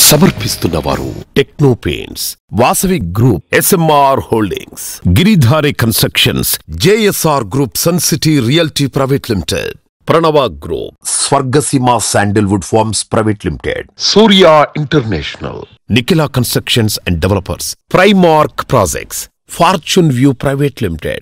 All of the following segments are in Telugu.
సమర్పిస్తున్న వారు techno paints Vasavi group SMR holdings Giridhari constructions JSR group sun city realty private limited Pranava group Swargaseema sandalwood farms private limited Surya international Nikhila constructions and developers Primark projects fortune view private limited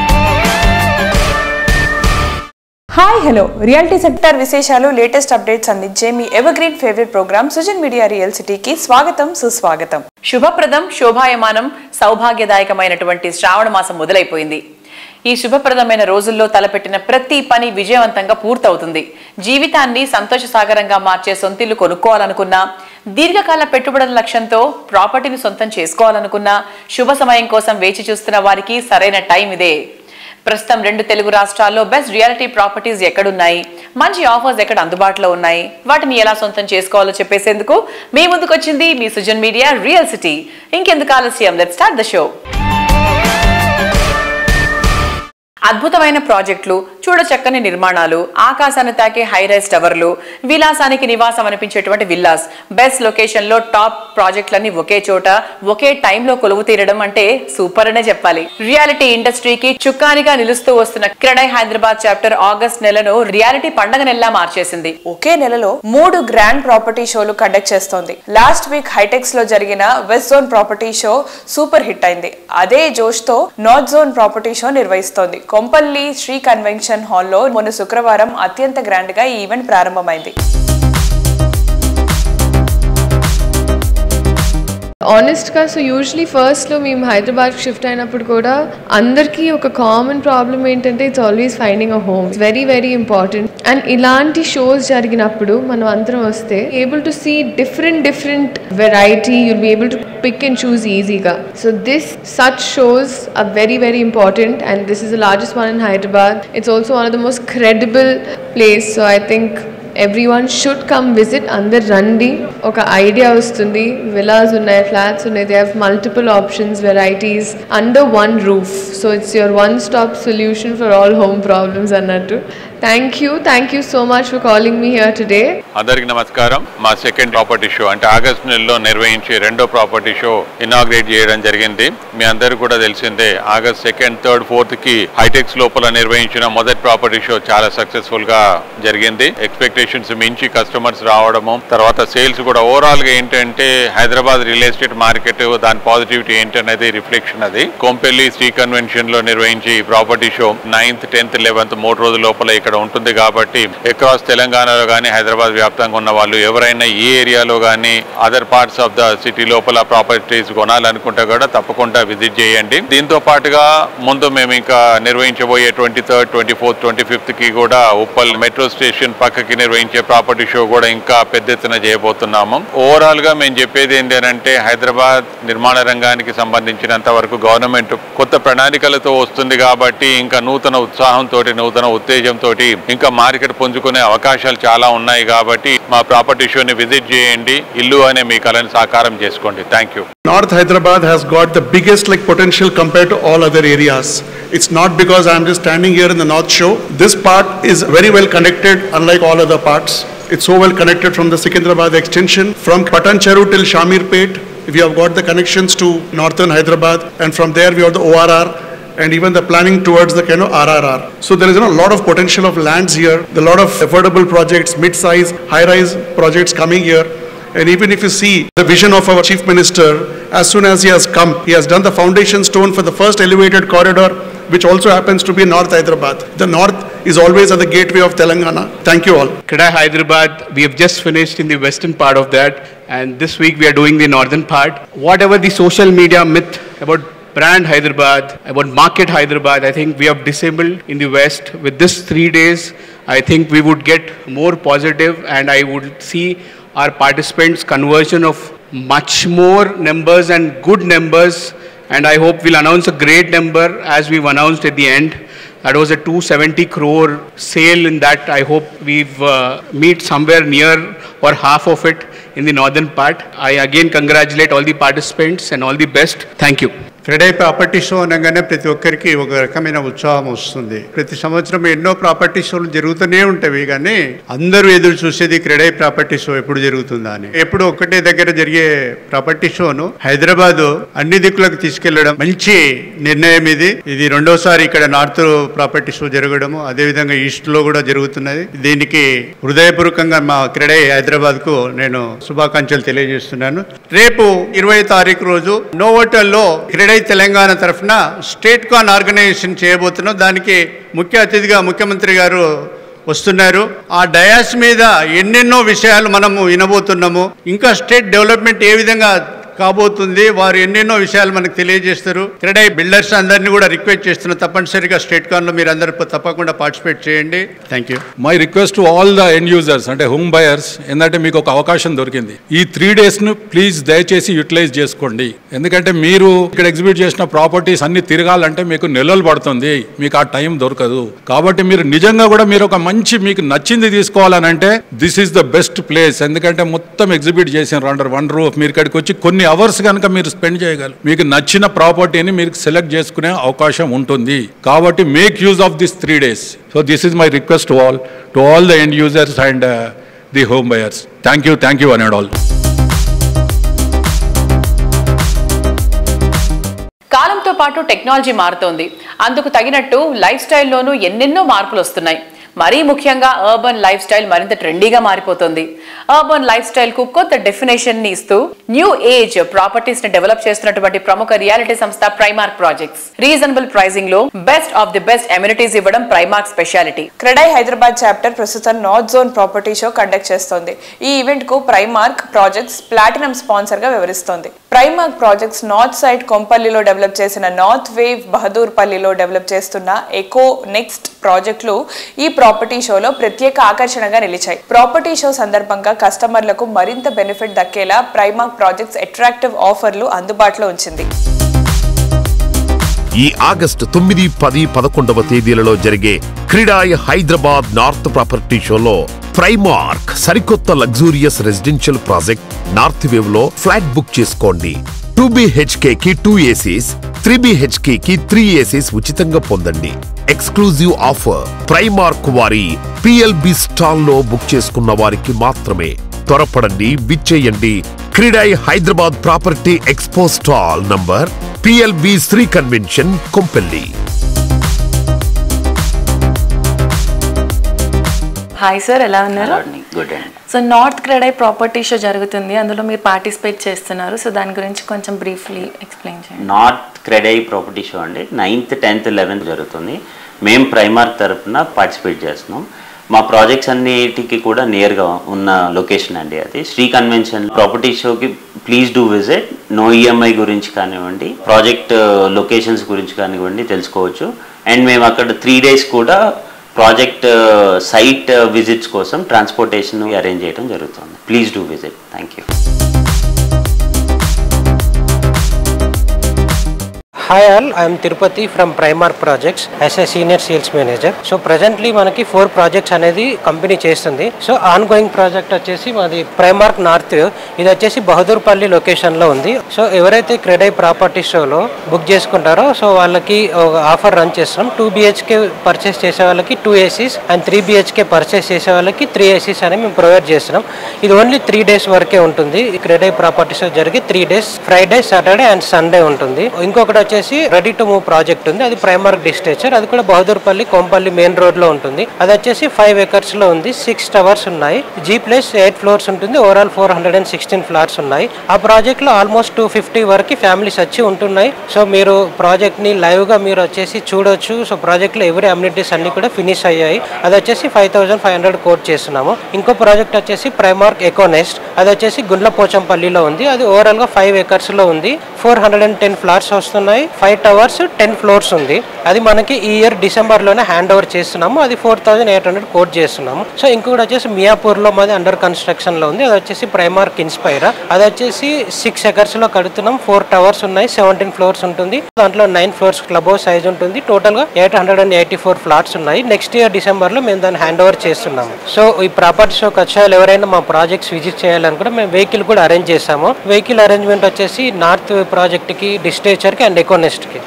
hi hello reality sector విశేషాలు లేటెస్ట్ అప్డేట్స్ అందించే మీ evergreen favourite programme Sujan media real సిటీకి స్వాగతం సుస్వాగతం శుభప్రదం శోభాయమానం సౌభాగ్యదాయకమైనటువంటి శ్రావణ మాసం మొదలైపోయింది ఈ శుభప్రదమైన రోజుల్లో తలపెట్టిన ప్రతి పని విజయవంతంగా పూర్తవుతుంది జీవితాన్ని సంతోష సాగరంగా మార్చే సొంతిల్లు కొనుక్కోవాలనుకున్నా దీర్ఘకాల పెట్టుబడుల లక్ష్యంతో ప్రాపర్టీని సొంతం చేసుకోవాలనుకున్నా శుభ సమయం కోసం వేచి చూస్తున్న వారికి సరైన టైం ఇదే ప్రస్తుతం రెండు తెలుగు రాష్ట్రాల్లో బెస్ట్ రియాలిటీ ప్రాపర్టీస్ ఎక్కడున్నాయి మంచి ఆఫర్స్ ఎక్కడ అందుబాటులో ఉన్నాయి వాటిని ఎలా సొంతం చేసుకోవాలో చెప్పేసేందుకు మీ ముందుకు వచ్చింది మీ సుజన్ మీడియా రియల్ సిటీ ఇంకెందుకు ఆలస్యం లెట్ స్టార్ట్ ద షో అద్భుతమైన ప్రాజెక్టులు చూడచక్కని నిర్మాణాలు ఆకాశాన్ని తాకే హై రైస్ టవర్లు విలాసానికి నివాసం అనిపించేటువంటి విల్లాస్ బెస్ట్ లొకేషన్ లో టాప్ ప్రాజెక్టులన్నీ ఒకే చోట ఒకే టైంలో కొలువు తీరడం అంటే సూపర్ అనే చెప్పాలి రియాలిటీ ఇండస్ట్రీకి చుక్కానిగా నిలుస్తూ వస్తున్న క్రెడై హైదరాబాద్ చాప్టర్ ఆగస్ట్ నెలను రియాలిటీ పండగ నెలలా మార్చేసింది ఒకే నెలలో మూడు గ్రాండ్ ప్రాపర్టీ షోలు కండక్ట్ చేస్తోంది లాస్ట్ వీక్ హైటెక్స్ లో జరిగిన west zone property show super hit అయింది అదే జోష్ తో నార్త్ జోన్ ప్రాపర్టీ షో నిర్వహిస్తోంది కొంపల్లి శ్రీ కన్వెన్షన్ హాల్లో మొన్న శుక్రవారం అత్యంత గ్రాండ్ గా ఈ ఈవెంట్ ప్రారంభమైంది ఆనెస్ట్గా సో యూజువలీ ఫస్ట్లో మేము హైదరాబాద్ షిఫ్ట్ అయినప్పుడు కూడా అందరికీ ఒక కామన్ ప్రాబ్లమ్ ఏంటంటే it's always finding a home very very important and ఇలాంటి షోస్ జరిగినప్పుడు మనం అందరం వస్తే able to see different different variety you'll be able to pick and choose ఈజీగా so this such shows are very very important and this is the largest one in Hyderabad it's also one of the most credible place so I think every one should come visit అందరు రండి ఒక ఐడియా వస్తుంది విలాస్ ఉన్నాయి ఫ్లాట్స్ ఉన్నాయి they have multiple options varieties under one roof so it's your one stop solution for all home problems అన్నట్టు thank you thank you so much for calling me here today అందరికి నమస్కారం మా సెకండ్ ప్రాపర్టీ షో అంటే ఆగస్ట్ నెలలో నిర్వహించే రెండో ప్రాపర్టీ షో ఇనాగ్రేట్ చేయడం జరిగింది మీ అందరికి కూడా తెలిసిందే ఆగస్ట్ సెకండ్ థర్డ్ ఫోర్త్ కి హైటెక్స్ లోపల నిర్వహించిన మొదటి ప్రాపర్టీ షో చాలా సక్సెస్ఫుల్ గా జరిగింది ఎక్స్పెక్టేషన్స్ మించి కస్టమర్స్ రావడము తర్వాత సేల్స్ కూడా ఓవరాల్ గా ఏంటంటే హైదరాబాద్ రియల్ ఎస్టేట్ మార్కెట్ దాని పాజిటివిటీ ఏంటనేది రిఫ్లెక్షన్ అది కొంపెల్లి శ్రీ కన్వెన్షన్ లో నిర్వహించి property show ninth tenth eleventh మూడు రోజుల లోపల ఇక్కడ ఉంటుంది కాబట్టి అక్రాస్ తెలంగాణలో కానీ హైదరాబాద్ వ్యాప్తంగా ఉన్న వాళ్ళు ఎవరైనా ఈ ఏరియాలో కానీ other parts of the city లోపల ప్రాపర్టీస్ కొనాలనుకుంటే కూడా తప్పకుండా విజిట్ చేయండి దీంతో పాటుగా ముందు మేము ఇంకా నిర్వహించబోయే twenty third twenty fourth twenty fifth కి కూడా ఉప్పల్ మెట్రో స్టేషన్ పక్కకి నిర్వహించే ప్రాపర్టీ షో కూడా ఇంకా పెద్ద ఎత్తున చేయబోతున్నాము ఓవరాల్ గా మేము చెప్పేది ఏంటి అని అంటే హైదరాబాద్ నిర్మాణ రంగానికి సంబంధించినంత వరకు గవర్నమెంట్ కొత్త ప్రణాళికలతో వస్తుంది కాబట్టి ఇంకా నూతన ఉత్సాహంతో నూతన ఉత్తేజంతో ఇంకా మార్కెట్ పుంజుకునే అవకాశాలు చాలా ఉన్నాయి కాబట్టి మా ప్రాపర్టీ షోని విజిట్ చేయండి ఇల్లు అనే మీ కళని సాకారం చేసుకోండి thank you North Hyderabad has got the biggest like potential compared to all other areas. It's not because I'm just standing here in the North Shore. This part is very well connected, unlike all other parts. It's so well connected from the Sikandrabad extension, from Patancheru till Shamirpet. We have got the connections to northern Hyderabad, and from there we have the ORR and even the planning towards the kind of RRR. So there is you know, a lot of potential of lands here, a lot of affordable projects, mid-size, high-rise projects coming here. And even if you see the vision of our chief minister, as soon as he has come, he has done the foundation stone for the first elevated corridor, which also happens to be in North Hyderabad. The north is always at the gateway of Telangana. Thank you all. Kedai Hyderabad, we have just finished in the western part of that, and this week we are doing the northern part. Whatever the social media myth about brand Hyderabad, about market Hyderabad, I think we have disabled in the west. With this three days, I think we would get more positive, and I would see our participants' conversion of much more numbers and good numbers. And I hope we'll announce a great number as we've announced at the end. That was a 270 crore sale in that. I hope we've uh, meet somewhere near or half of it in the northern part. I again congratulate all the participants and all the best. Thank you. CREDAI property show అనగానే ప్రతి ఒక్కరికి ఒక రకమైన ఉత్సాహం వస్తుంది ప్రతి సంవత్సరం ఎన్నో ప్రాపర్టీ షోలు జరుగుతూనే ఉంటాయి కానీ అందరూ ఎదురు చూసేది క్రెడై ప్రాపర్టీ షో ఎప్పుడు జరుగుతుందా అని ఎప్పుడు ఒక్కటే దగ్గర జరిగే ప్రాపర్టీ షోను హైదరాబాద్ అన్ని దిక్కులకు తీసుకెళ్లడం మంచి నిర్ణయం ఇది ఇది రెండోసారి ఇక్కడ నార్త్ ప్రాపర్టీ షో జరగడము అదేవిధంగా ఈస్ట్ లో కూడా జరుగుతున్నది దీనికి హృదయపూర్వకంగా మా క్రెడై హైదరాబాద్ కు నేను శుభాకాంక్షలు తెలియజేస్తున్నాను రేపు ఇరవై తారీఖు రోజు నోవోటల్లో క్రెడై తెలంగాణ తరఫున స్టేట్ కాన్ ఆర్గనైజేషన్ చేయబోతున్నాం దానికి ముఖ్య అతిథిగా ముఖ్యమంత్రి గారు వస్తున్నారు ఆ డయాస్ మీద ఎన్నెన్నో విషయాలు మనము వినబోతున్నాము ఇంకా స్టేట్ డెవలప్మెంట్ ఏ విధంగా కాబోతుంది వారు ఎన్నెన్నో విషయాలు మనకు తెలియజేస్తారు క్రెడై బిల్డర్స్ అందరినీ కూడా రిక్వెస్ట్ చేస్తున్నారు తప్పనిసరిగా స్టేట్ కాన్లో మీరు అందరు తప్పకుండా పార్టిసిపేట్ చేయండి thank you my request to all the end users అంటే హోమ్ బయర్స్ ఏంటంటే మీకు ఒక అవకాశం దొరికింది ఈ త్రీ డేస్ను ప్లీజ్ దయచేసి యూటిలైజ్ చేసుకోండి ఎందుకంటే మీరు ఇక్కడ ఎగ్జిబిట్ చేసిన ప్రాపర్టీస్ అన్ని తిరగాలంటే మీకు నెలలు పడుతుంది మీకు ఆ టైం దొరకదు కాబట్టి మీరు నిజంగా కూడా మీరు ఒక మంచి మీకు నచ్చింది తీసుకోవాలనంటే this is the best place ఎందుకంటే మొత్తం ఎగ్జిబిట్ చేసిన అండర్ వన్ రూఫ్ మీరు ఇక్కడికి వచ్చి కొన్ని అవర్స్ కనుక మీరు స్పెండ్ చేయగలరు మీకు నచ్చిన ప్రాపర్టీని మీరు సెలెక్ట్ చేసుకునే అవకాశం ఉంటుంది కాబట్టి make use of this three days so this is my request to all to all the end users and the home buyers thank you thank you an and all కాలంతో పాటు టెక్నాలజీ మారుతోంది అందుకు తగినట్టు లైఫ్ స్టైల్లోనూ ఎన్నెన్నో మార్పులు వస్తున్నాయి మరీ ముఖ్యంగా అర్బన్ లైఫ్ స్టైల్ మరింత ట్రెండీగా మారిపోతుంది అర్బన్ లైఫ్ స్టైల్ కు కొత్త డెఫినేషన్ ని ఇస్తూ న్యూ ఏజ్ ప్రాపర్టీస్ ని డెవలప్ చేస్తున్నటువంటి ప్రముఖ రియాలిటీ సంస్థ ప్రైమార్క్ ప్రాజెక్ట్స్ రీజనబుల్ ప్రైసింగ్ లో best of the best amenities ఇవ్వడం ప్రైమార్క్ స్పెషాలిటీ క్రెడై హైదరాబాద్ చాప్టర్ ప్రస్తుతం north zone property show conduct చేస్తోంది ఈ ఈవెంట్ కు ప్రైమార్క్ ప్రాజెక్ట్స్ ప్లాటినం స్పాన్సర్ గా వ్యవహరిస్తోంది ప్రైమార్క్ ప్రాజెక్ట్స్ నార్త్ సైడ్ కొంపల్లిలో డెవలప్ చేసిన నార్త్ వేవ్ బహదూర్ పల్లిలో డెవలప్ చేస్తున్న ఎకో నెక్స్ట్ ప్రాజెక్టులు ఈ ప్రాపర్టీ షోలో ప్రత్యేక ఆకర్షణగా నిలిచాయి ప్రాపర్టీ షో సందర్భంగా కస్టమర్లకు మరింత బెనిఫిట్ దక్కేలా ప్రైమార్క్ ప్రాజెక్ట్స్ అట్రాక్టివ్ ఆఫర్లు అందుబాటులో ఉంచింది ఈ ఆగస్టు తొమ్మిది పది పదకొండవ తేదీలలో జరిగే క్రీడాయ్ హైదరాబాద్ నార్త్ ప్రాపర్టీ షోలో ప్రైమార్క్ సరికొత్త luxurious residential project North Wave లో ఫ్లాట్ బుక్ చేసుకోండి టూ బిహెచ్కే కి టూ ఏసీస్ త్రీ బిహెచ్కే కి త్రీ ఏసీస్ ఉచితంగా పొందండి ఎక్స్క్లూజివ్ ఆఫర్ ప్రైమార్క్ వారి పిఎల్బి స్టాల్ లో బుక్ చేసుకున్న వారికి మాత్రమే త్వరపడండి విచ్చేయండి CREDAI Hyderabad property expo stall number PLB Sri convention Kompally hi sir ఎలా ఉన్నారు గుడ్ అండి so north CREDAI property show జరుగుతుంది అందులో మీరు పార్టిసిపేట్ చేస్తున్నారు సో దాని గురించి కొంచెం బ్రీఫ్లీ ఎక్స్ప్లెయిన్ చేయండి నార్త్ క్రెడై ప్రాపర్టీ షో అండి నైన్త్ టెన్త్ లెవెన్త్ జరుగుతుంది మేము ప్రైమార్క్ తరపున పార్టిసిపేట్ చేస్తున్నాం మా ప్రాజెక్ట్స్ అన్నిటికీ కూడా నియర్గా ఉన్న లొకేషన్ అండి అది శ్రీ కన్వెన్షన్ ప్రాపర్టీ షోకి please do visit no EMI గురించి కానివ్వండి ప్రాజెక్ట్ లొకేషన్స్ గురించి కానివ్వండి తెలుసుకోవచ్చు అండ్ మేము అక్కడ త్రీ డేస్ కూడా ప్రాజెక్ట్ సైట్ విజిట్స్ కోసం ట్రాన్స్పోర్టేషన్ అరేంజ్ చేయడం జరుగుతుంది please do visit thank you Hi all, I am Tirupati from Primark Projects as a senior sales manager. So presently మనకి ఫోర్ ప్రాజెక్ట్స్ అనేది కంపెనీ చేస్తుంది సో ఆన్ గోయింగ్ ప్రాజెక్ట్ వచ్చేసి మాది ప్రైమార్క్ నార్త్ ఇది వచ్చేసి బహదూర్పల్లి లొకేషన్లో ఉంది సో ఎవరైతే క్రెడై ప్రాపర్టీ షోలో బుక్ చేసుకుంటారో సో వాళ్ళకి ఆఫర్ రన్ చేస్తున్నాం టూ బిహెచ్కే పర్చేస్ చేసే వాళ్ళకి two ACs and three BHK purchase చేసే వాళ్ళకి త్రీ ఏసీస్ అని మేము ప్రొవైడ్ చేస్తున్నాం ఇది ఓన్లీ త్రీ డేస్ వరకే ఉంటుంది ఈ క్రెడై ప్రాపర్టీ షో జరిగి three days Friday Saturday and Sunday ఉంటుంది ఇంకొకటి వచ్చేసి రెడీ టు మూవ్ ప్రాజెక్ట్ ఉంది అది ప్రైమర్ డిస్టేచర్ అది కూడా బహదూర్పల్లి కోంపల్లి మెయిన్ రోడ్ లో ఉంటుంది అది వచ్చేసి ఫైవ్ ఎకర్స్ లో ఉంది సిక్స్ టవర్స్ ఉన్నాయి జీ ప్లస్ ఎయిట్ ఫ్లోర్స్ ఉంటుంది overall four hundred and sixteen flats ఉన్నాయి ఆ ప్రాజెక్ట్ లో ఆల్మోస్ట్ టూ ఫిఫ్టీ వరకు ఫ్యామిలీస్ వచ్చి ఉంటున్నాయి సో మీరు ప్రాజెక్ట్ ని లైవ్ గా మీరు వచ్చేసి చూడొచ్చు సో ప్రాజెక్ట్ లో ఎవరి అమ్యూనిటీస్ అన్ని కూడా ఫినిష్ అయ్యాయి అది వచ్చేసి five thousand five hundred quote చేస్తున్నాము ఇంకో ప్రాజెక్ట్ వచ్చేసి ప్రైమార్క్ ఎకోనెస్ట్ అది వచ్చేసి గుండ్ల పోచంపల్లిలో ఉంది అది ఓవరాల్ గా ఫైవ్ ఎకర్స్ లో ఉంది four hundred and ten flats వస్తున్నాయి ఫైవ్ టవర్స్ టెన్ ఫ్లోర్స్ ఉంది అది మనకి ఈ ఇయర్ డిసెంబర్ లోనే హ్యాండ్ ఓవర్ చేస్తున్నాము అది four thousand eight hundred quote చేస్తున్నాము సో ఇంకొకటి వచ్చేసి మియాపూర్ లో మాది అండర్ కన్స్ట్రక్షన్ లో ఉంది అది వచ్చేసి ప్రైమార్క్ ఇన్స్పైర్ అది వచ్చేసి సిక్స్ ఎకర్స్ లో కడుతున్నాం ఫోర్ టవర్స్ ఉన్నాయి సెవెంటీన్ ఫ్లోర్స్ ఉంటుంది దాంట్లో nine floors club house size ఉంటుంది టోటల్ గా eight hundred and eighty four flats ఉన్నాయి నెక్స్ట్ ఇయర్ డిసెంబర్ లో మేము దాన్ని హ్యాండ్ ఓవర్ చేస్తున్నాము సో ఈ ప్రాపర్టీ షోకి వచ్చే వాళ్ళు ఎవరైనా మా ప్రాజెక్ట్స్ విజిట్ చేయాలనుకుంటే మేము వెహికల్ కూడా అరేంజ్ చేసాము వెహికల్ అరేంజ్మెంట్ వచ్చేసి నార్త్ ప్రాజెక్ట్కి డిస్టేచర్కి అండ్ ఎకోనెస్ట్కి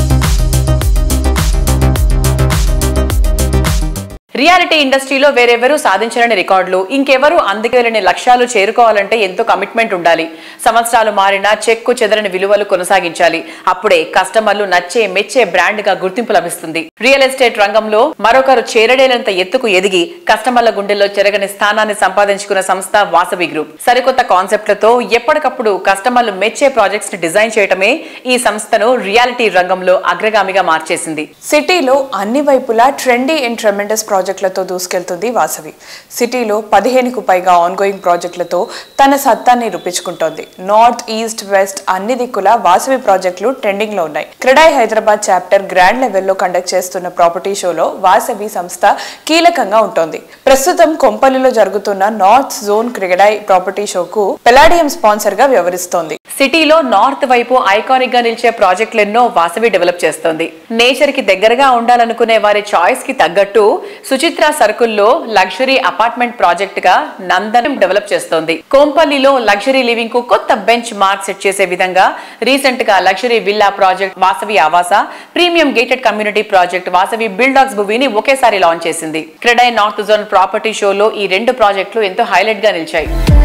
రియాలిటీ ఇండస్ట్రీలో వేరెవరూ సాధించలేని రికార్డులు ఇంకెవరూ అందుకెళ్ళని లక్ష్యాలు చేరుకోవాలంటే ఎంతో కమిట్మెంట్ ఉండాలి సంవత్సరాలు మారినా చెక్కు చెదరని విలువలు కొనసాగించాలి అప్పుడే కస్టమర్లు నచ్చే మెచ్చే బ్రాండ్ గా గుర్తింపు లభిస్తుంది రియల్ ఎస్టేట్ రంగంలో మరొకరు చేరడేలంత ఎత్తుకు ఎదిగి కస్టమర్ల గుండెల్లో చెరగని స్థానాన్ని సంపాదించుకున్న సంస్థ వాసవి గ్రూప్ సరికొత్త కాన్సెప్ట్లతో ఎప్పటికప్పుడు కస్టమర్లు మెచ్చే ప్రాజెక్ట్స్ ని డిజైన్ చేయటమే ఈ సంస్థను రియాలిటీ రంగంలో అగ్రగామిగా మార్చేసింది సిటీలో అన్ని వైపులా ట్రెండీ అండ్ ట్రెమెండస్ ప్రాజెక్టులతో దూసుకెళ్తుంది వాసవి సిటీలో పదిహేనుకు పైగా ఆన్గోయింగ్ ప్రాజెక్టులతో తన సత్తాన్ని రూపించుకుంటోంది నార్త్ ఈస్ట్ వెస్ట్ అన్ని దిక్కులా వాసవి ప్రాజెక్టులు ట్రెండింగ్ లో ఉన్నాయి క్రెడాయ్ హైదరాబాద్ చాప్టర్ గ్రాండ్ లెవెల్లో కండక్ట్ చేస్తున్న ప్రాపర్టీ షోలో వాసవి సంస్థ కీలకంగా ఉంటోంది ప్రస్తుతం కొంపల్లిలో జరుగుతున్న నార్త్ జోన్ క్రిగడాయ్ ప్రాపర్టీ షోకు పెలాడియం స్పాన్సర్ గా వ్యవహరిస్తోంది సిటీలో నార్త్ వైపు ఐకానిక్ గా నిలిచే ప్రాజెక్టులు ఎన్నో వాసవి డెవలప్ చేస్తోంది నేచర్ కి దగ్గరగా ఉండాలనుకునే వారి చాయిస్ కి తగ్గట్టు సుచిత్ర సర్కిల్లో లగ్జరీ అపార్ట్మెంట్ ప్రాజెక్ట్ గా నందనం డెవలప్ చేస్తోంది కోంపల్లిలో లగ్జరీ లివింగ్ కు కొత్త బెంచ్ మార్క్ సెట్ చేసే విధంగా రీసెంట్ గా luxury villa project Vasavi Avasa premium gated community project Vasavi బిల్డాక్స్ భూమిని ఒకేసారి లాంచ్ చేసింది క్రెడై నార్త్ జోన్ ప్రాపర్టీ షోలో ఈ రెండు ప్రాజెక్టులు ఎంతో హైలైట్ గా నిలిచాయి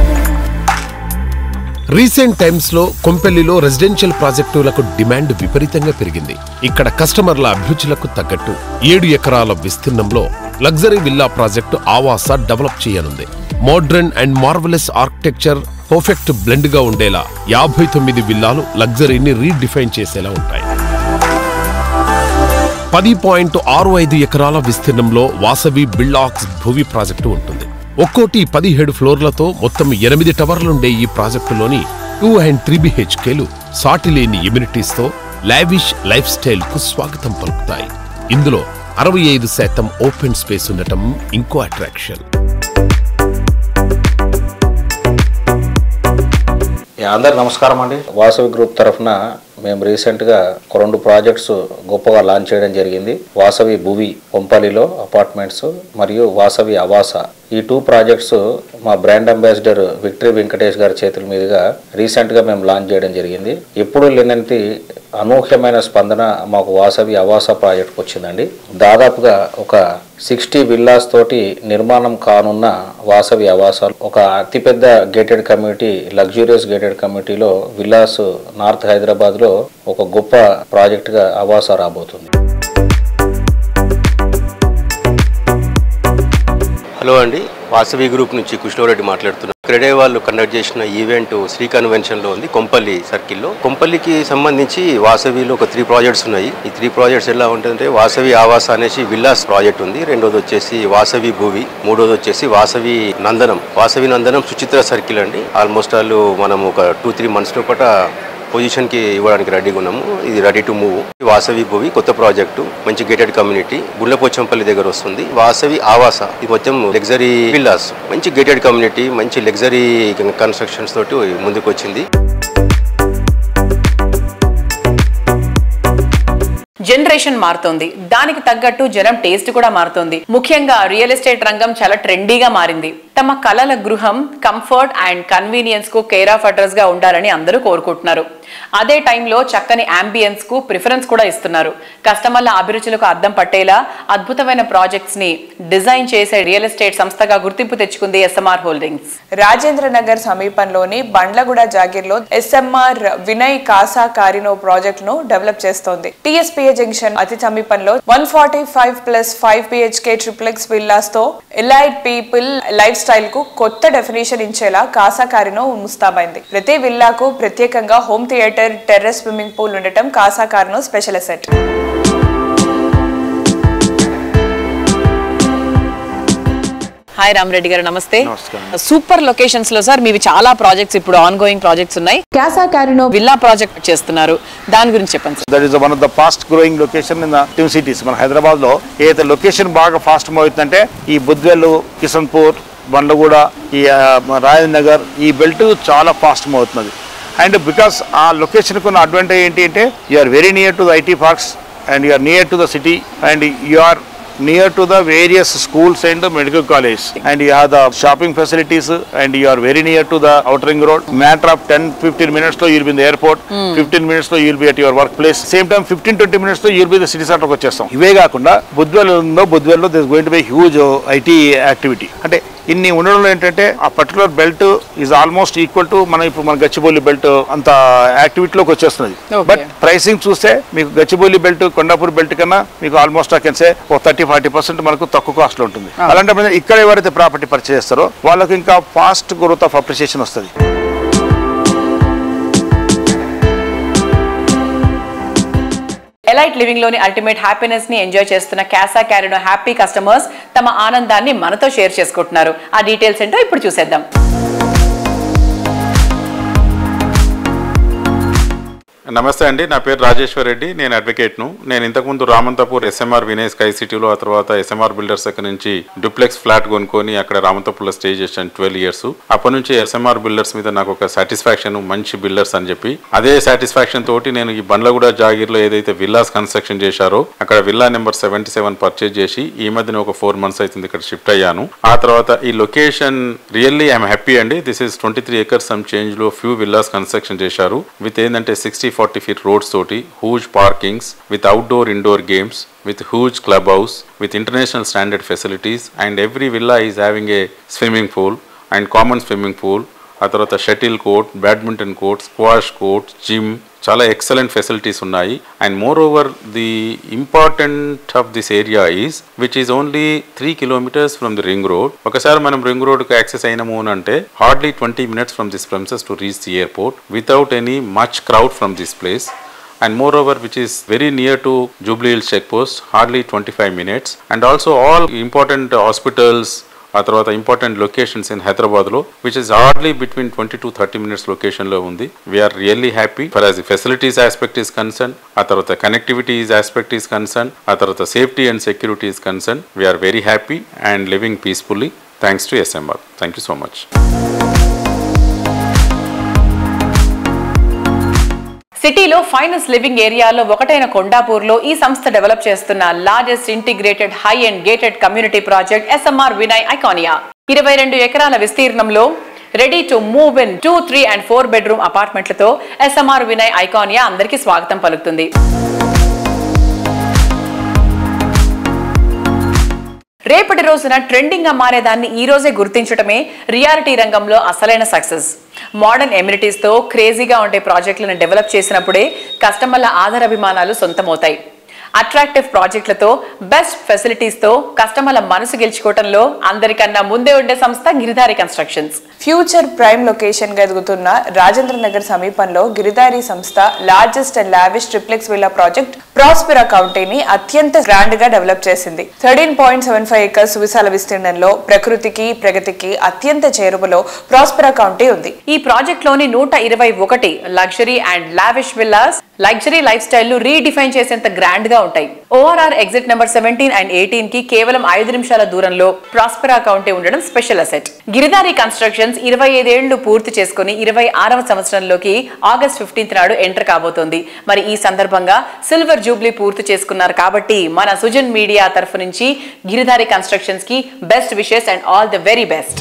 రీసెంట్ టైమ్స్ లో కొంపెల్లిలో రెసిడెన్షియల్ ప్రాజెక్టులకు డిమాండ్ విపరీతంగా పెరిగింది ఇక్కడ కస్టమర్ల అభిరుచులకు తగ్గట్టు ఏడు ఎకరాల విస్తీర్ణంలో luxury villa project Avasa develop చేయనుంది modern and marvellous architecture perfect blend గా ఉండేలా యాభై తొమ్మిది విల్లాలు లగ్జరీని రీడిఫైన్ చేసేలా ఉంటాయి పది పాయింట్ ఆరు ఐదు ఎకరాల విస్తీర్ణంలో వాసవి బిల్డాక్స్ భూవి ప్రాజెక్టు ఉంటుంది ఒక్కోటి పదిహేడు ఫ్లోర్లతో మొత్తం ఎనిమిది టవర్లుండే ఈ ప్రాజెక్టులోని టూ అండ్ త్రీ బిహెచ్కేలు సాటిలేని ఎమ్యూనిటీస్తో లావిష్ లైఫ్ స్టైల్ కు స్వాగతం పలుకుతాయి ఇందులో అరవై ఐదు శాతం ఓపెన్ స్పేస్ ఉండటం ఇంకో అట్రాక్షన్ అందరు నమస్కారం అండి వాసవి గ్రూప్ తరఫున మేము రీసెంట్గా ఒక రెండు ప్రాజెక్ట్స్ గొప్పగా లాంచ్ చేయడం జరిగింది వాసవి భువి పొంపల్లిలో అపార్ట్మెంట్స్ మరియు వాసవి అవాస ఈ టూ ప్రాజెక్ట్స్ మా బ్రాండ్ అంబాసిడర్ విక్టరీ వెంకటేష్ గారి చేతుల మీదుగా రీసెంట్గా మేము లాంచ్ చేయడం జరిగింది ఎప్పుడు లేనంటి అనూహ్యమైన స్పందన మాకు వాసవి అవాస ప్రాజెక్ట్కి వచ్చిందండి దాదాపుగా ఒక సిక్స్టీ విల్లాస్ తోటి నిర్మాణం కానున్న వాసవి ఆవాసాలు ఒక అతిపెద్ద గేటెడ్ కమ్యూనిటీ లగ్జూరియస్ గేటెడ్ కమ్యూనిటీలో విల్లాస్ నార్త్ హైదరాబాద్లో ఒక గొప్ప ప్రాజెక్టుగా ఆవాస రాబోతుంది హలో అండి వాసవి గ్రూప్ నుంచి కుష్ణోరెడ్డి మాట్లాడుతున్నాను క్రెడే వాళ్ళు కండక్ట్ చేసిన ఈవెంట్ శ్రీ కన్వెన్షన్ లో ఉంది కొంపల్లి సర్కిల్లో కొంపల్లికి సంబంధించి వాసవిలో ఒక త్రీ ప్రాజెక్ట్స్ ఉన్నాయి ఈ త్రీ ప్రాజెక్ట్స్ ఎలా ఉంటుందంటే వాసవి ఆవాస అనేసి విల్లాస్ ప్రాజెక్ట్ ఉంది రెండోది వచ్చేసి వాసవి భూవి మూడోది వచ్చేసి వాసవి నందనం వాసవి నందనం సుచిత్ర సర్కిల్ అండి ఆల్మోస్ట్ వాళ్ళు మనం ఒక టూ త్రీ మంత్స్ లోపల పొజిషన్ కి ఇవ్వడానికి రెడీగా ఉన్నాము ఇది ready to move Vasavi Bhuvi కొత్త ప్రాజెక్టు మంచి గేటెడ్ కమ్యూనిటీ గుండ్లపోచంపల్లి దగ్గర వస్తుంది వాసవి ఆవాస ఇది మొత్తం లగ్జరీ విల్లాస్ మంచి గేటెడ్ కమ్యూనిటీ మంచి లగ్జరీ కన్స్ట్రక్షన్స్ తోటి ముందుకు వచ్చింది జనరేషన్ మారుతోంది దానికి తగ్గట్టు జనం టేస్ట్ కూడా మారుతోంది ముఖ్యంగా రియల్ ఎస్టేట్ రంగం చాలా ట్రెండీగా మారింది తమ కలల గృహం కంఫర్ట్ అండ్ కన్వీనియన్స్ కు కేర్ ఆఫ్ అడ్రస్ గా ఉండాలని అందరూ కోరుకుంటున్నారు అదే టైంలో చక్కని అంబియన్స్ కు ప్రిఫరెన్స్ కూడా ఇస్తున్నారు కస్టమర్ల అభిరుచులకు అద్దం పట్టేలా అద్భుతమైన ప్రాజెక్ట్స్ ని డిజైన్ చేసే రియల్ ఎస్టేట్ సంస్థగా గుర్తింపు తెచ్చుకుంది ఎస్ఎంఆర్ హోల్డింగ్స్ రాజేంద్ర నగర్ సమీపంలోని బండ్లగూడ జాగిర్లో SMR Vinay Casa Carino project ను డెవలప్ చేస్తోంది టీఎస్పీఏ జంక్షన్ అతి సమీపంలో one forty five plus five BHK triplex villas తో ఎలైట్ పీపుల్ లైఫ్ స్టైల్ కు కొత్త డెఫినేషన్ ఇచ్చేలా కాసా కారినో ముస్తాబైంది ప్రతి విల్లాకు ప్రత్యేకంగా home theatre terrace swimming pool ఉండటం Casa Carino special asset hi Ramareddy గారు నమస్తే సూపర్ లొకేషన్స్ లో సార్ మీవి చాలా ప్రాజెక్ట్స్ ఇప్పుడు ఆన్ గోయింగ్ ప్రాజెక్ట్స్ ఉన్నాయి క్యాసా కారినో విల్లా ప్రాజెక్ట్ చేస్తున్నారు దాని గురించి చెప్పండి sir that is one of the fast growing location in the twin cities మన హైదరాబాద్ లో ఏదైతే లొకేషన్ బాగా ఫాస్ట్ మూవ్ అవుతుందంటే ఈ బుద్వెల్ కిషన్పూర్ బండ్లగూడ ఈ ఆ, రాజేంద్ర నగర్ ఈ బెల్ట్ చాలా ఫాస్ట్ మూవ్ అవుతున్నది అండ్ బికాస్ ఆ లొకేషన్కి ఉన్న అడ్వాంటేజ్ ఏంటి అంటే you are very near to the IT parks and you are near to the city and you are near to the various schools and the medical college. And you have the shopping facilities and you are very near to the outer ring road. Matter of 10-15 minutes లో you'll be in the airport. Hmm. 15 minutes లో you'll be at your workplace. Same time 15-20 minutes లో you'll be the city center వచ్చేస్తాం ఇవే కాకుండా బుద్వేల్ ఉందో బుద్వేల్లో this going to be huge IT activity అంటే ఇన్ని ఉండడంలో ఏంటంటే ఆ particular belt is almost equal to మనం ఇప్పుడు మన గచ్చిబౌలి బెల్ట్ అంత యాక్టివిటీలోకి వచ్చేస్తున్నది బట్ ప్రైసింగ్ చూస్తే మీకు గచ్చిబౌలి బెల్ట్ కొండాపూర్ బెల్ట్ కన్నా మీకు ఆల్మోస్ట్ ఆ కెన్ సే ఒక థర్టీ ఫార్టీ పర్సెంట్ మనకు తక్కువ కాస్ట్ లో ఉంటుంది Ah. అలాంటప్పుడు ఇక్కడ ఎవరైతే ప్రాపర్టీ పర్చేస్ చేస్తారో వాళ్ళకి ఇంకా ఫాస్ట్ గ్రోత్ ఆఫ్ అప్రిసియేషన్ వస్తుంది ఎలైట్ లివింగ్ లోని అల్టిమేట్ హ్యాపీనెస్ ని ఎంజాయ్ చేస్తున్న క్యాసా క్యారినో హ్యాపీ కస్టమర్స్ తమ ఆనందాన్ని మనతో షేర్ చేసుకుంటున్నారు ఆ డీటెయిల్స్ ఏంటో ఇప్పుడు చూసేద్దాం నమస్తే అండి నా పేరు రాజేశ్వర్ రెడ్డి నేను అడ్వకేట్ను నేను ఇంతకుముందు రామంతపూర్ ఎస్ఎంఆర్ వినయ్ స్కై సిటీలో ఆ తర్వాత ఎస్ఎంఆర్ బిల్డర్స్ దగ్గర నుంచి డూప్లెక్స్ ఫ్లాట్ కొనుక్కొని అక్కడ రామంతపూర్లో స్టే చేశాను ట్వెల్వ్ ఇయర్స్ అప్పటి నుంచి ఎస్ఎంఆర్ బిల్డర్స్ మీద నాకు ఒక సాటిస్ఫాక్షన్ మంచి బిల్డర్స్ అని చెప్పి అదే సాటిస్ఫాక్షన్ తోటి నేను ఈ బండ్లగూడ జాగీర్లో ఏదైతే విల్లాస్ కన్స్ట్రక్షన్ చేశారో అక్కడ villa number seventy seven purchase చేసి ఈ మధ్యన ఒక ఫోర్ మంత్స్ అవుతుంది ఇక్కడ షిఫ్ట్ అయ్యాను ఆ తర్వాత ఈ లొకేషన్ రియల్లీ ఐఎమ్ హ్యాపీ అండి this is twenty three acres some change లో ఫ్యూ విల్లాస్ కన్స్ట్రక్షన్ చేశారు విత్ ఏంటంటే సిక్స్టీ ఫార్టీ ఫీట్ రోడ్స్ తోటి huge parkings with outdoor indoor games with huge clubhouse with international standard facilities and every villa is having a swimming pool and common swimming pool ఆ తర్వాత shuttle court badminton court squash court gym చాలా ఎక్సలెంట్ ఫెసిలిటీస్ ఉన్నాయి and moreover the important of this area is which is only three kilometres from the ring road ఒకసారి మనం రింగ్ రోడ్కి యాక్సెస్ అయినాము అని అంటే hardly twenty minutes from this premises to reach the airport without any much crowd from this place and moreover which is very near to Jubilee Hills checkpost, hardly 25 minutes, and also all important hospitals. ఆ తర్వాత ఇంపార్టెంట్ లొకేషన్స్ ఇన్ హైదరాబాద్లో which is hardly between twenty to thirty minutes లొకేషన్లో ఉంది we are really happy for as facilities aspect is concern ఆ తర్వాత connectivity is aspect is concern ఆ తర్వాత safety and security is concern we are very happy and living peacefully thanks to SMR thank you so much సిటీలో ఫైనస్ లివింగ్ ఏరియాలో ఒకటైన కొండాపూర్లో ఈ సంస్థ డెవలప్ చేస్తున్న largest integrated high and gated community project SMR Vinay Iconia ఇరవై రెండు ఎకరాల విస్తీర్ణంలో ready to move in two three and four bedroom అపార్ట్మెంట్లతో ఎస్ఎంఆర్ వినయ్ ఐకానియా అందరికీ స్వాగతం పలుకుతుంది రేపటి రోజున ట్రెండింగ్ గా మారేదాన్ని ఈ రోజే గుర్తించడమే రియాలిటీ రంగంలో అసలైన సక్సెస్ మోడర్న్ ఎమ్యూనిటీస్ తో క్రేజీగా ఉండే ప్రాజెక్టులను డెవలప్ చేసినప్పుడే కస్టమర్ల ఆధారాభిమానాలు సొంతమవుతాయి అట్రాక్టివ్ ప్రాజెక్టులతో బెస్ట్ ఫెసిలిటీస్ తో కస్టమర్ల మనసు గెలుచుకోవడంలో అందరికన్నా ముందే ఉండే సంస్థ Giridhari constructions future prime location గా ఎదుగుతున్న రాజేంద్ర నగర్ సమీపంలో గిరిదారి సంస్థ largest and lavish triplex villa project Prospera కౌంటీని అత్యంత గ్రాండ్ గా డెవలప్ చేసింది thirteen point seven five acres విశాల విస్తీర్ణంలో ప్రకృతికి ప్రగతికి అత్యంత చేరువలో ప్రాస్పెరా కౌంటీ ఉంది ఈ ప్రాజెక్ట్ లోని నూట ఇరవై ఒకటి luxury and lavish villas luxury lifestyle ను రీడిఫైన్ చేసేంత గ్రాండ్ గా ఉంటాయి ORR exit number seventeen and eighteen కి కేవలం ఐదు నిమిషాల దూరంలో ప్రాస్పెరా కౌంటీ ఉండడం స్పెషల్ అసెట్ గిరిదారి కన్స్ట్రక్షన్స్ ఇరవై ఐదేళ్లు పూర్తి చేసుకుని ఇరవై ఆరవ సంవత్సరంలోకి ఆగస్ట్ ఫిఫ్టీన్త్ నాడు ఎంటర్ కాబోతోంది మరి ఈ సందర్భంగా సిల్వర్ జూబ్లీ పూర్తి చేసుకున్నారు కాబట్టి మన సుజన్ మీడియా తరఫు నుంచి గిరిదారి కన్స్ట్రక్షన్స్ కి best wishes and all the very best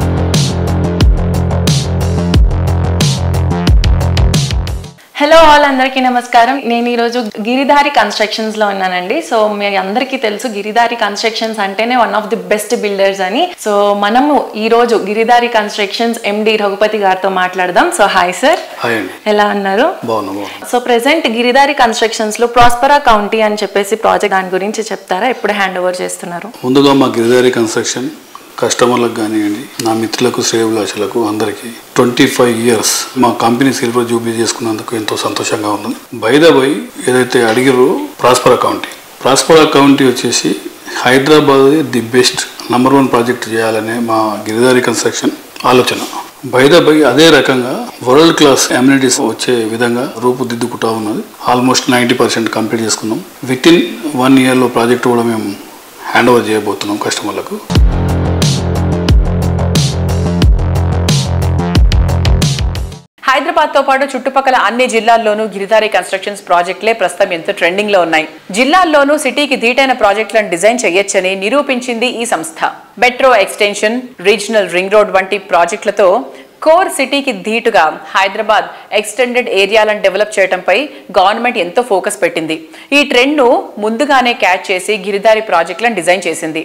hello all అందరికీ నమస్కారం నేను ఈరోజు గిరిధారి కన్స్ట్రక్షన్స్ లో ఉన్నానండి సో మీ అందరికీ తెలుసు గిరిధారి కన్స్ట్రక్షన్స్ అంటేనే one of the best builders అని సో మనము ఈ రోజు గిరిధారి కన్స్ట్రక్షన్స్ ఎండి రఘుపతి గారితో మాట్లాడదాం సో హాయ్ సార్ హాయ్ అండి ఎలా ఉన్నారు బాగున్నా బాగున్నా సో ప్రెసెంట్ గిరిధారి కన్స్ట్రక్షన్స్ లో ప్రాస్పరా కౌంటీ అని చెప్పేసి ప్రాజెక్ట్ దాని గురించి చెప్తారా ఎప్పుడు హ్యాండ్ ఓవర్ చేస్తున్నారు ముందుగా మా గిరిదారి కన్స్ట్రక్షన్ కస్టమర్లకు కానివ్వండి నా మిత్రులకు శ్రేయభిలాషులకు అందరికీ ట్వంటీ ఫైవ్ ఇయర్స్ మా కంపెనీ సిల్వర్ జూబ్లీ చేసుకున్నందుకు ఎంతో సంతోషంగా ఉన్నది బై ద బై ఏదైతే అడిగిరో ప్రాస్పరా కౌంటీ ప్రాస్పరా కౌంటీ వచ్చేసి Hyderabad the best number one project చేయాలనే మా గిరిదారి కన్స్ట్రక్షన్ ఆలోచన బై ద బై అదే రకంగా వరల్డ్ క్లాస్ అమ్యూనిటీస్ వచ్చే విధంగా రూపుదిద్దుకుంటా ఉన్నది ఆల్మోస్ట్ నైంటీ పర్సెంట్ కంప్లీట్ చేసుకున్నాం విత్ ఇన్ వన్ ఇయర్లో ప్రాజెక్ట్ కూడా మేము హ్యాండ్ ఓవర్ చేయబోతున్నాం కస్టమర్లకు హైదరాబాద్ తో పాటు చుట్టుపక్కల అన్ని జిల్లాల్లోనూ గిరిదారి కన్స్ట్రక్షన్స్ ప్రాజెక్టులే ప్రస్తుతం ఎంతో ట్రెండింగ్ లో ఉన్నాయి జిల్లాల్లోనూ సిటీకి ధీటైన ప్రాజెక్టులను డిజైన్ చేయొచ్చని నిరూపించింది ఈ సంస్థ metro extension regional ring road వంటి ప్రాజెక్టులతో కోర్ సిటీకి ధీటుగా హైదరాబాద్ ఎక్స్టెండెడ్ ఏరియాలను డెవలప్ చేయడంపై గవర్నమెంట్ ఎంతో ఫోకస్ పెట్టింది ఈ ట్రెండ్ను ముందుగానే క్యాచ్ చేసి గిరిదారి ప్రాజెక్టులను డిజైన్ చేసింది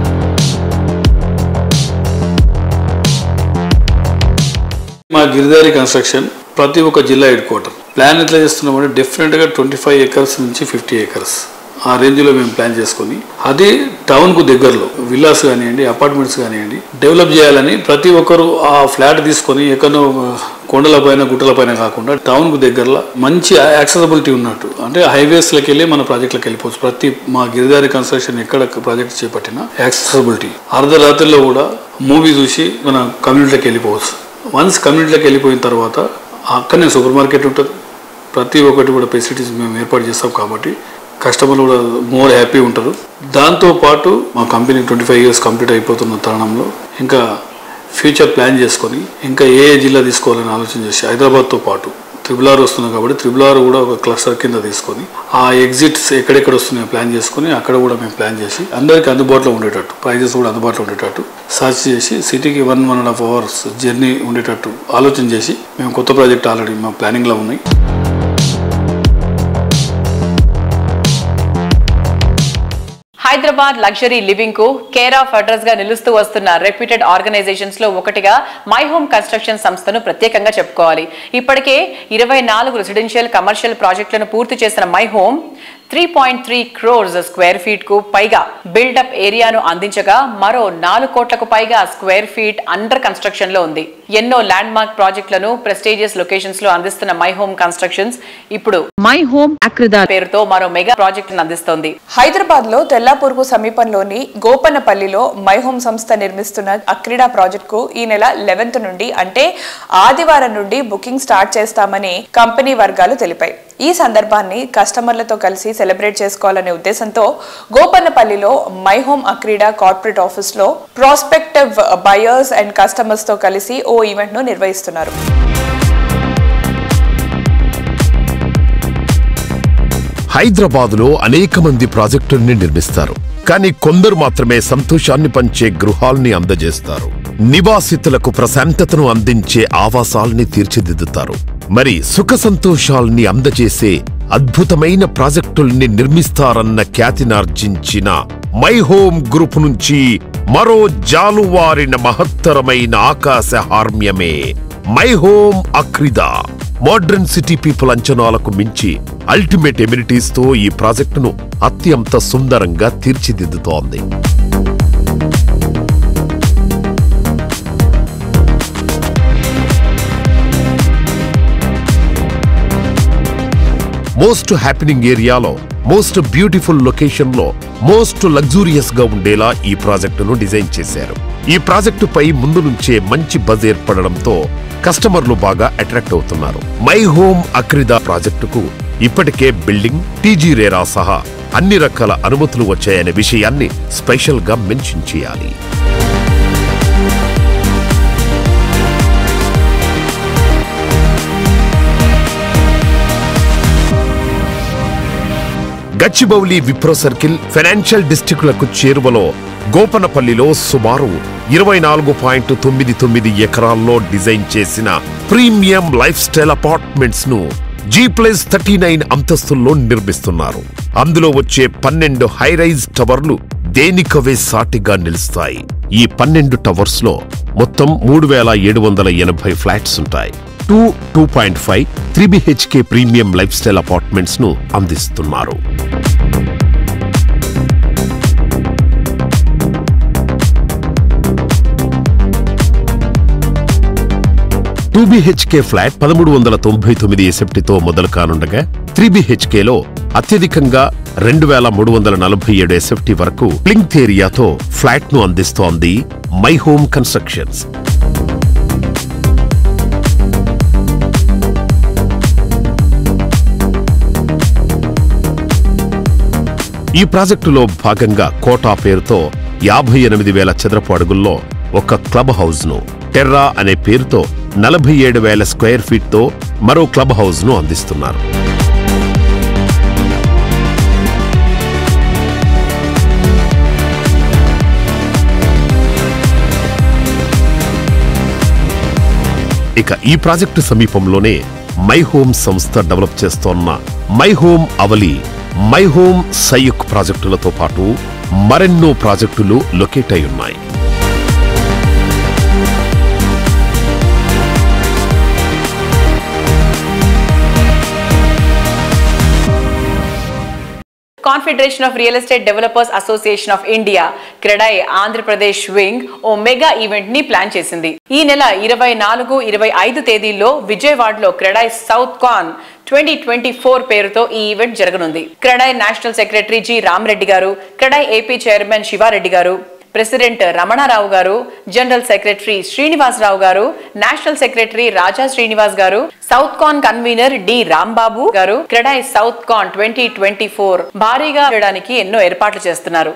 మా గిరిదారి కన్స్ట్రక్షన్ ప్రతి ఒక్క జిల్లా హెడ్ క్వార్టర్ ప్లాన్ ఎట్లా చేస్తున్నామంటే డిఫరెంట్గా ట్వంటీ ఫైవ్ ఏకర్స్ నుంచి ఫిఫ్టీ ఏకర్స్ ఆ రేంజ్లో మేము ప్లాన్ చేసుకొని అదే టౌన్కు దగ్గరలో విల్లాస్ కానివ్వండి అపార్ట్మెంట్స్ కానివ్వండి డెవలప్ చేయాలని ప్రతి ఒక్కరు ఆ ఫ్లాట్ తీసుకొని ఎక్కడో కొండల పైన గుట్టల పైన కాకుండా టౌన్కు దగ్గరలో మంచి యాక్సెసబిలిటీ ఉన్నట్టు అంటే హైవేస్లోకి వెళ్ళి మన ప్రాజెక్టులకు వెళ్ళిపోవచ్చు ప్రతి మా గిరిదారి కన్స్ట్రక్షన్ ఎక్కడ ప్రాజెక్ట్ చేపట్టినా యాక్సెసబిలిటీ అర్ధరాత్రిలో కూడా మూవీ చూసి మన కమ్యూనిటీలోకి వెళ్ళిపోవచ్చు వన్స్ కమ్యూనిటీలోకి వెళ్ళిపోయిన తర్వాత అక్కడనే సూపర్ మార్కెట్ ఉంటుంది ప్రతి ఒక్కటి కూడా ఫెసిలిటీస్ మేము ఏర్పాటు చేస్తాం కాబట్టి కస్టమర్లు కూడా మోర్ హ్యాపీ ఉంటారు దాంతోపాటు మా company twenty five years complete అయిపోతున్న తరుణంలో ఇంకా ఫ్యూచర్ ప్లాన్ చేసుకొని ఇంకా ఏ ఏ జిల్లా తీసుకోవాలని ఆలోచన చేసి హైదరాబాద్తో పాటు త్రిబుల్ ఆర్ వస్తున్నాయి కాబట్టి త్రిబుల్ ఆర్ కూడా ఒక క్లస్టర్ కింద తీసుకొని ఆ ఎగ్జిట్స్ ఎక్కడెక్కడ వస్తున్నాయో ప్లాన్ చేసుకొని అక్కడ కూడా మేము ప్లాన్ చేసి అందరికీ అందుబాటులో ఉండేటట్టు ప్రైజెస్ కూడా అందుబాటులో ఉండేటట్టు సర్చ్ చేసి సిటీకి one one and half hours journey ఉండేటట్టు ఆలోచన చేసి మేము కొత్త ప్రాజెక్ట్ ఆల్రెడీ మా ప్లానింగ్లో ఉన్నాయి హైదరాబాద్ లగ్జరీ లివింగ్ కు కేర్ ఆఫ్ అడ్రస్ గా నిలుస్తూ వస్తున్న రెప్యూటెడ్ ఆర్గనైజేషన్స్ లో ఒకటిగా మై హోమ్ కన్స్ట్రక్షన్ సంస్థను ప్రత్యేకంగా చెప్పుకోవాలి ఇప్పటికే ఇరవై నాలుగు రెసిడెన్షియల్ కమర్షియల్ ప్రాజెక్టులను పూర్తి చేసిన My Home three point three crores square feet కు పైగా బిల్డప్ ఏరియాను అందించగా మరో నాలుగు కోట్లకు పైగా స్క్వేర్ ఫీట్ అండర్ కన్స్ట్రక్షన్ లో ఉంది ఎన్నో ల్యాండ్ మార్క్ ప్రాజెక్టులను ప్రెస్టీజియస్ లొకేషన్స్ లో అందిస్తున్న మై హోమ్ కన్స్ట్రక్షన్స్ ఇప్పుడు మై హోమ్ అక్రిదా పేరుతో మరో మెగా ప్రాజెక్టును అందిస్తోంది హైదరాబాద్ లో తెల్లాపూర్కు సమీపంలోని గోపన్నపల్లిలో మైహోమ్ సంస్థ నిర్మిస్తున్న అక్రీడా ప్రాజెక్ట్ కు ఈ నెల లెవెన్త్ నుండి అంటే ఆదివారం నుండి బుకింగ్ స్టార్ట్ చేస్తామని కంపెనీ వర్గాలు తెలిపాయి ఈ సందర్భాన్ని కస్టమర్లతో కలిసి సెలబ్రేట్ చేసుకోవాలనే ఉద్దేశంతో గోపన్నపల్లిలో My Home Akrida corporate office లో ప్రాస్పెక్టివ్ బయర్స్ అండ్ కస్టమర్స్ తో కలిసి ఓ ఈవెంట్ ను నిర్వహిస్తున్నారు హైదరాబాదులో అనేక మంది ప్రాజెక్టుల్ని నిర్మిస్తారు కానీ కొందరు మాత్రమే సంతోషాన్ని పంచే గృహాల్ని అందజేస్తారు నివాసితులకు ప్రశాంతతను అందించే ఆవాసాల్ని తీర్చిదిద్దుతారు మరి సుఖ సంతోషాల్ని అందజేసే అద్భుతమైన ప్రాజెక్టుల్ని నిర్మిస్తారన్న ఖ్యాతినార్జించిన మై హోమ్ గ్రూప్ నుంచి మరో జాలువారిన మహత్తరమైన ఆకాశ హార్మ్యమే My Home Akrida modern city people అంచనాలకు మించి అల్టిమేట్ ఎమ్యూనిటీస్ తో ఈ ప్రాజెక్టును అత్యంత సుందరంగా తీర్చిదిద్దుతోంది మోస్ట్ హ్యాపెనింగ్ ఏరియాలో మోస్ట్ బ్యూటిఫుల్ లొకేషన్ లో మోస్ట్ లగ్జూరియస్ గా ఉండేలా ఈ ప్రాజెక్టును డిజైన్ చేశారు ఈ ప్రాజెక్టుపై ముందు నుంచే మంచి బజ్ ఏర్పడడంతో కస్టమర్లు బాగా అట్రాక్ట్ అవుతున్నారు మై హోమ్ అక్రిదా ప్రాజెక్టుకు ఇప్పటికే బిల్డింగ్ టీజీ రేరా సహా అన్ని రకాల అనుమతులు వచ్చాయనే విషయాన్ని స్పెషల్ గా మెన్షన్ చేయాలి గచ్చిబౌలి విప్రో సర్కిల్ ఫైనాన్షియల్ డిస్టిక్లకు చేరువలో గోపనపల్లిలో సుమారు ఇరవై నాలుగు పాయింట్ తొమ్మిది తొమ్మిది ఎకరాల్లో డిజైన్ చేసిన ప్రీమియం లైఫ్ స్టైల్ అపార్ట్మెంట్స్ ను జీ ప్లస్ థర్టీ నైన్ అంతస్తుల్లో నిర్మిస్తున్నారు అందులో వచ్చే పన్నెండు హై రైజ్ టవర్లు దేనికవే సాటిగా నిలుస్తాయి ఈ పన్నెండు టవర్స్ లో మొత్తం మూడు వేల ఏడు వందల ఎనభై ఫ్లాట్స్ ఉంటాయి two two point five three BHK premium lifestyle apartments ను అందిస్తున్నారు టూ బిహెచ్కే ఫ్లాట్ పదమూడు వందల తొంభై తొమ్మిది ఎసెప్టితో మొదలు కానుండగా త్రీ బిహెచ్కేలో అత్యధికంగా రెండు వేల మూడు వందల నలభై ఏడు ఎసెప్టి వరకు ప్లింక్ ఏరియాతో ఫ్లాట్ ను అందిస్తోంది మై హోమ్ కన్స్ట్రక్షన్స్ ఈ ప్రాజెక్టులో భాగంగా కోటా పేరుతో యాభై ఎనిమిది వేల చదరపు అడుగుల్లో ఒక క్లబ్ హౌస్ ను టెర్రా అనే పేరుతో నలభై ఏడు వేల స్క్వేర్ ఫీట్తో మరో క్లబ్ హౌస్ను అందిస్తున్నారు ఇక ఈ ప్రాజెక్టు సమీపంలోనే మై హోమ్ సంస్థ డెవలప్ చేస్తోన్న My Home Avali My Home Sayuk ప్రాజెక్టులతో పాటు మరెన్నో ప్రాజెక్టులు లొకేట్ అయి ఉన్నాయి confederation of real estate developers association of India CREDAI Andhra Pradesh wing ఓ మెగా ఈవెంట్ ని ప్లాన్ చేసింది ఈ నెల ఇరవై నాలుగు ఇరవై ఐదు తేదీల్లో విజయవాడలో CREDAI south con twenty twenty four పేరుతో ఈ ఈవెంట్ జరగనుంది CREDAI national secretary G Ramareddy గారు క్రెడాయ్ ఏపీ చైర్మన్ శివారెడ్డి గారు ప్రెసిడెంట్ రమణారావు గారు జనరల్ సెక్రటరీ శ్రీనివాసరావు గారు నేషనల్ సెక్రటరీ రాజా శ్రీనివాస్ గారు south con convener D Rambabu గారు CREDAI south con twenty twenty four భారీగా చేయడానికి ఎన్నో ఏర్పాట్లు చేస్తున్నారు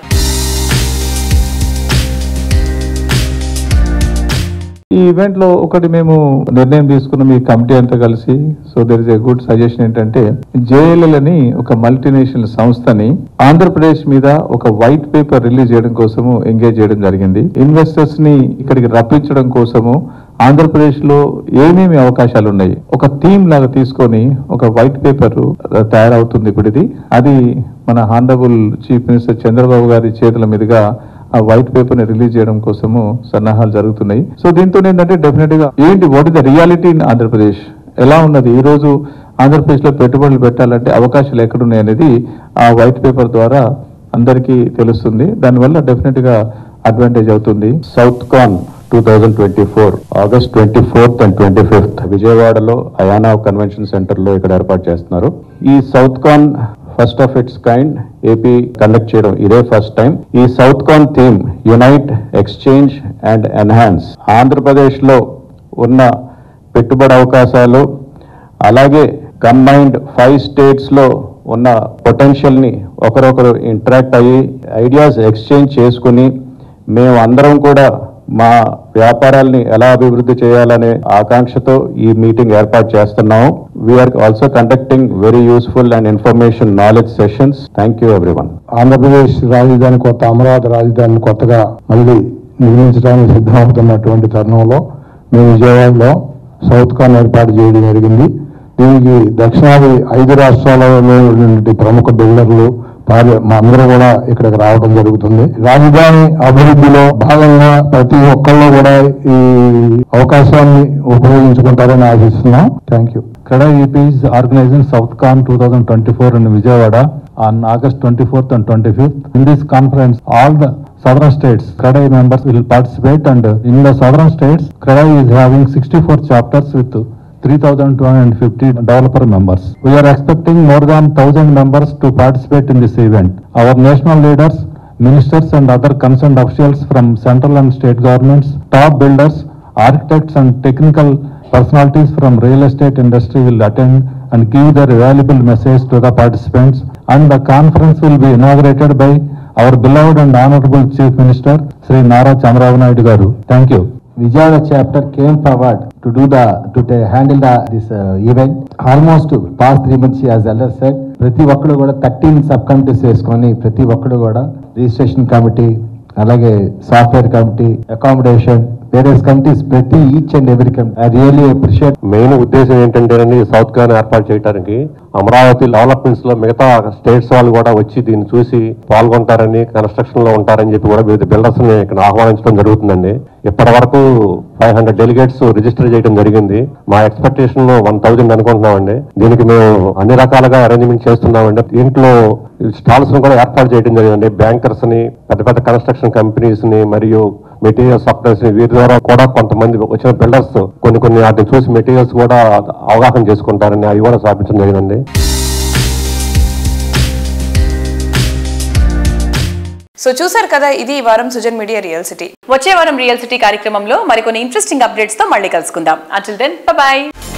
ఈ ఈవెంట్లో ఒకటి మేము నిర్ణయం తీసుకున్నాం ఈ కమిటీ అంతా కలిసి so there is a good suggestion ఏంటంటే జేఎల్ఎల్ అని ఒక మల్టీనేషనల్ సంస్థని ఆంధ్రప్రదేశ్ మీద ఒక వైట్ పేపర్ రిలీజ్ చేయడం కోసము ఎంగేజ్ చేయడం జరిగింది ఇన్వెస్టర్స్ ని ఇక్కడికి రప్పించడం కోసము ఆంధ్రప్రదేశ్ లో ఏమేమి అవకాశాలు ఉన్నాయి ఒక థీమ్ లాగా తీసుకొని ఒక వైట్ పేపర్ తయారవుతుంది ఇప్పుడు ఇది అది మన హానరబుల్ చీఫ్ మినిస్టర్ చంద్రబాబు గారి చేతుల మీదుగా ఆ వైట్ పేపర్ ని రిలీజ్ చేయడం కోసము సన్నాహాలు జరుగుతున్నాయి సో దీంతో ఏంటంటే డెఫినెట్ గా ఏంటి what is the reality in Andhra Pradesh ఎలా ఉన్నది ఈ రోజు ఆంధ్రప్రదేశ్ లో పెట్టుబడులు పెట్టాలంటే అవకాశాలు ఎక్కడున్నాయి అనేది ఆ వైట్ పేపర్ ద్వారా అందరికీ తెలుస్తుంది దానివల్ల డెఫినెట్ గా అడ్వాంటేజ్ అవుతుంది south con two thousand twenty four August twenty fourth and twenty fifth విజయవాడలో అయానా కన్వెన్షన్ సెంటర్ లో ఇక్కడ ఏర్పాటు చేస్తున్నారు ఈ south con first of its kind AP conduct చేయడం ఇదే ఫస్ట్ టైం ఈ south con theme unite exchange and enhance Andhra Pradesh లో ఉన్న పెట్టుబడి అవకాశాలు అలాగే కంబైన్డ్ ఫైవ్ స్టేట్స్ లో ఉన్న పొటెన్షియల్ ని ఒకరొకరు ఇంటరాక్ట్ అయ్యి ఐడియాస్ ఎక్స్చేంజ్ చేసుకుని మేము అందరం కూడా మా వ్యాపారాల్ని ఎలా అభివృద్ధి చేయాలనే ఆకాంక్షతో ఈ మీటింగ్ ఏర్పాటు చేస్తున్నాము we are also conducting very useful and information knowledge sessions thank you everyone Andhra Pradesh రాజధాని కొత్త అమరావతి రాజధానిని కొత్తగా మళ్ళీ నిర్మించడానికి సిద్ధమవుతున్నటువంటి తరుణంలో మేము విజయవాడలో సౌత్ కాన్ ఏర్పాటు చేయడం జరిగింది దీనికి దక్షిణాది ఐదు రాష్ట్రాలలో ఉన్నటువంటి ప్రముఖ బిల్డర్లు పార్ల మా అందరూ కూడా ఇక్కడికి రావడం జరుగుతుంది రాజధాని అభివృద్ధిలో భాగంగా ప్రతి ఒక్కళ్ళు కూడా ఈ అవకాశాన్ని ఉపయోగించుకుంటారని ఆశిస్తున్నాం thank you Kada EP is organizing SouthCon 2024 in Vijayawada on August 24th and 25th. In this conference, all the southern states, CREDAI members will participate and in the southern states, CREDAI is having 64 chapters with 3,250 developer members. We are expecting more than 1,000 members to participate in this event. Our national leaders, ministers and other concerned officials from central and state governments, top builders, architects and technical personalities from real estate industry will attend and give their valuable message to the participants and the conference will be inaugurated by our beloved and honorable chief minister Sri Nara Chandrababu Naidu garu. Thank you. Vijayawada chapter came forward to do the to ta- handle the this uh, event. Almost past three months, as Elder said, ప్రతి ఒక్కరు కూడా థర్టీన్ సబ్ కమిటీస్ వేసుకొని ప్రతి ఒక్కరు కూడా రిజిస్ట్రేషన్ కమిటీ అలాగే software committee accommodation various committees ప్రతి each and every committee I really appreciate main ఉద్దేశం ఏంటంటే సౌత్ కాన్ ఏర్పాటు చేయడానికి అమరావతి డెవలప్మెంట్స్ లో మిగతా స్టేట్స్ వాళ్ళు కూడా వచ్చి దీన్ని చూసి పాల్గొంటారని కన్స్ట్రక్షన్ లో ఉంటారని చెప్పి కూడా వివిధ బిల్డర్స్ ని ఇక్కడ ఆహ్వానించడం జరుగుతుందండి ఇప్పటి వరకు ఫైవ్ హండ్రెడ్ డెలిగేట్స్ రిజిస్టర్ చేయడం జరిగింది మా ఎక్స్పెక్టేషన్ వన్ థౌజండ్ అనుకుంటున్నామండి దీనికి మేము అన్ని రకాలుగా అరేంజ్మెంట్ చేస్తున్నామండి దీంట్లో స్టాల్స్ ను కూడా ఏర్పాటు చేయడం జరిగింది బ్యాంకర్స్ ని పెద్ద పెద్ద కన్స్ట్రక్షన్ కంపెనీస్ ని మరియు మెటీరియల్ సప్లైస్ ని వీరి ద్వారా కూడా కొంతమంది వచ్చిన బిల్డర్స్ కొన్ని కొన్ని వాటిని చూసి మెటీరియల్స్ కూడా అవగాహన చేసుకుంటారని అవి కూడా స్థాపించడం జరిగిందండి సో చూసారు కదా ఇది ఈ వారం సుజన్ మీడియా రియల్ సిటీ వచ్చే వారం రియల్ సిటీ కార్యక్రమంలో మరికొన్ని ఇంట్రెస్టింగ్ అప్డేట్స్ తో మళ్ళీ కలుసుకుందాం అటిల్ దెన్ బాయ్